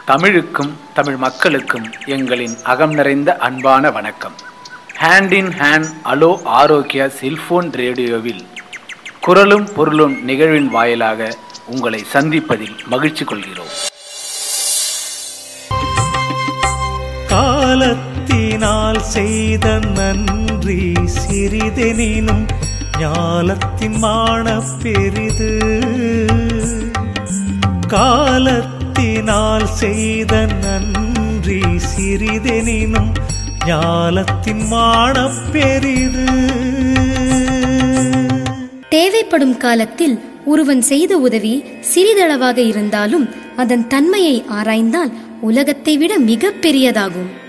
தமிழுக்கும் தமிழ் மக்களுக்கும் எங்களின் அகம் நிறைந்த அன்பான வணக்கம் hand in hand hello Arokya cellphone ரேடியோவில் குரலும் பொருளும் நிகழ்வின் வாயிலாக உங்களை சந்திப்பதில் மகிழ்ச்சி கொள்கிறோம் காலத்தினால் செய்த நன்றி சிறிதெனினும் ஞாலத்தின் மான பெரிது காலத்தினால் செய்த நன்றி சிறிதெனினும் ஞாலத்தின் மான பெரிது தேவைப்படும் காலத்தில் ஒருவன் செய்த உதவி சிறிதளவாக இருந்தாலும் அதன் தன்மையை ஆராய்ந்தால் உலகத்தை விட மிக பெரியதாகும்